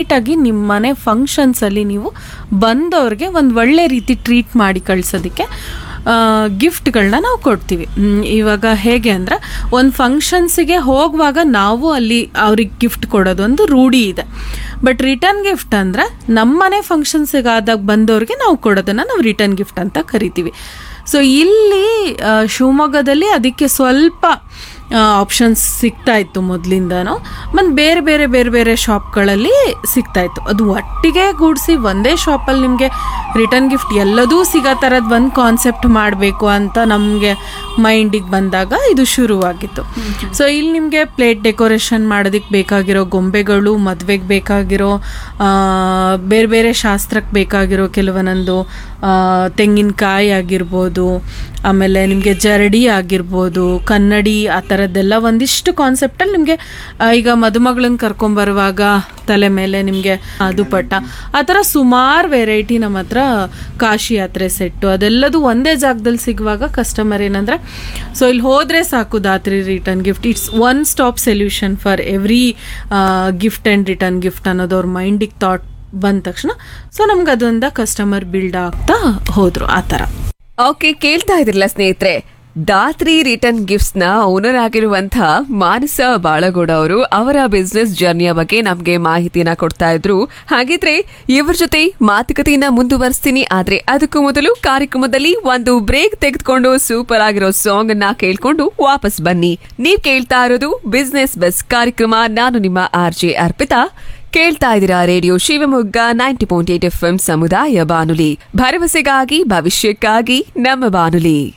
ಕಂಪ್ಲೀಟಾಗಿ ನಿಮ್ಮ ಮನೆ ಫಂಕ್ಷನ್ಸಲ್ಲಿ ನೀವು ಬಂದವ್ರಿಗೆ ಒಂದು ಒಳ್ಳೆ ರೀತಿ ಟ್ರೀಟ್ ಮಾಡಿ ಕಳ್ಸೋದಕ್ಕೆ ಗಿಫ್ಟ್ಗಳನ್ನ ನಾವು ಕೊಡ್ತೀವಿ ಮ್, ಇವಾಗ ಹೇಗೆ ಅಂದರೆ ಒಂದು ಫಂಕ್ಷನ್ಸಿಗೆ ಹೋಗುವಾಗ ನಾವು ಅಲ್ಲಿ ಅವ್ರಿಗೆ ಗಿಫ್ಟ್ ಕೊಡೋದೊಂದು ರೂಢಿ ಇದೆ ಬಟ್ ರಿಟರ್ನ್ ಗಿಫ್ಟ್ ಅಂದರೆ ನಮ್ಮನೆ ಫಂಕ್ಷನ್ಸಿಗೆ ಆದಾಗ ಬಂದವ್ರಿಗೆ ನಾವು ಕೊಡೋದನ್ನು ನಾವು ರಿಟರ್ನ್ ಗಿಫ್ಟ್ ಅಂತ ಕರಿತೀವಿ ಸೊ ಇಲ್ಲಿ ಆ, ಶಿವಮೊಗ್ಗದಲ್ಲಿ ಅದಕ್ಕೆ ಸ್ವಲ್ಪ ಆಪ್ಷನ್ಸ್ ಸಿಗ್ತಾ ಇತ್ತು ಮೊದಲಿಂದನೂ ಮತ್ತು ಬೇರೆ ಬೇರೆ ಬೇರೆ ಬೇರೆ ಶಾಪ್ಗಳಲ್ಲಿ ಸಿಗ್ತಾ ಇತ್ತು ಅದು ಒಟ್ಟಿಗೆ ಗೂಡಿಸಿ ಒಂದೇ ಶಾಪಲ್ಲಿ ನಿಮಗೆ ರಿಟರ್ನ್ ಗಿಫ್ಟ್ ಎಲ್ಲದೂ ಸಿಗೋ ಥರದ್ದು ಒಂದು ಕಾನ್ಸೆಪ್ಟ್ ಮಾಡಬೇಕು ಅಂತ ನಮಗೆ ಮೈಂಡಿಗೆ ಬಂದಾಗ ಇದು ಶುರುವಾಗಿತ್ತು ಸೊ ಇಲ್ಲಿ ನಿಮಗೆ ಪ್ಲೇಟ್ ಡೆಕೋರೇಷನ್ ಮಾಡೋದಕ್ಕೆ ಬೇಕಾಗಿರೋ ಗೊಂಬೆಗಳು ಮದುವೆಗೆ ಬೇಕಾಗಿರೋ ಆ, ಬೇರೆ ಬೇರೆ ಶಾಸ್ತ್ರಕ್ಕೆ ಬೇಕಾಗಿರೋ ಕೆಲವೊಂದೊಂದು ಆ, ತೆಂಗಿನಕಾಯಿ ಆಗಿರ್ಬೋದು ಆಮೇಲೆ ನಿಮಗೆ ಜರಡಿ ಆಗಿರ್ಬೋದು ಕನ್ನಡಿ ಆ ಥರದ್ದೆಲ್ಲ ಒಂದಿಷ್ಟು ಕಾನ್ಸೆಪ್ಟಲ್ಲಿ ನಿಮಗೆ ಈಗ ಮದುಮಗಳನ್ನ ಕರ್ಕೊಂಬರುವಾಗ ತಲೆ ಮೇಲೆ ನಿಮಗೆ ದುಪಟ್ಟ ಆ ಥರ ಸುಮಾರು ವೆರೈಟಿ ನಮ್ಮ ಹತ್ರ ಕಾಶಿ ಯಾತ್ರೆ ಸೆಟ್ಟು ಅದೆಲ್ಲದು ಒಂದೇ ಜಾಗದಲ್ಲಿ ಸಿಗುವಾಗ ಕಸ್ಟಮರ್ ಏನಂದರೆ ಸೊ ಇಲ್ಲಿ ಹೋದರೆ ಸಾಕು Dhatri return gift it's one stop solution for every gift and return gift ಅನ್ನೋದು ಅವ್ರ ಮೈಂಡಿಗೆ ಥಾಟ್ ಬಂದ ತಕ್ಷಣ ಸೊ ನಮ್ಗೆ ಅದೊಂದ ಕಸ್ಟಮರ್ ಬಿಲ್ಡ್ ಆಗ್ತಾ ಹೋದ್ರು ಆ ಥರ ಓಕೆ ಕೇಳ್ತಾ ಇದ್ರಲ್ಲ ಸ್ನೇಹಿತರೆ ದಾತ್ರಿ ರಿಟರ್ನ್ ಗಿಫ್ಟ್ಸ್ ನ ಓನರ್ ಆಗಿರುವಂತಹ ಮಾನಸ ಬಾಳಗೌಡ ಅವರು ಅವರ ಬಿಸ್ನೆಸ್ ಜರ್ನಿಯ ಬಗ್ಗೆ ನಮ್ಗೆ ಮಾಹಿತಿನ ಕೊಡ್ತಾ ಇದ್ರು ಹಾಗಿದ್ರೆ ಇವ್ರ ಜೊತೆ ಮಾತುಕತೆಯನ್ನ ಮುಂದುವರಿಸ್ತೀನಿ ಆದ್ರೆ ಅದಕ್ಕೂ ಮೊದಲು ಕಾರ್ಯಕ್ರಮದಲ್ಲಿ ಒಂದು ಬ್ರೇಕ್ ತೆಗೆದುಕೊಂಡು ಸೂಪರ್ ಆಗಿರೋ ಸಾಂಗ್ ಅನ್ನ ಕೇಳ್ಕೊಂಡು ವಾಪಸ್ ಬನ್ನಿ ನೀವ್ ಕೇಳ್ತಾ ಇರೋದು ಬಿಸ್ನೆಸ್ ಬಸ್ ಕಾರ್ಯಕ್ರಮ ನಾನು ನಿಮ್ಮ ಆರ್ ಜೆ ಅರ್ಪಿತಾ ಕೇಳ್ತಾ ಇದ್ದೀರಾ radio Shivamogga ninety point eight F ಸಮುದಾಯ ಬಾನುಲಿ ಭರವಸೆಗಾಗಿ ಭವಿಷ್ಯಕ್ಕಾಗಿ ನಮ್ಮ ಬಾನುಲಿ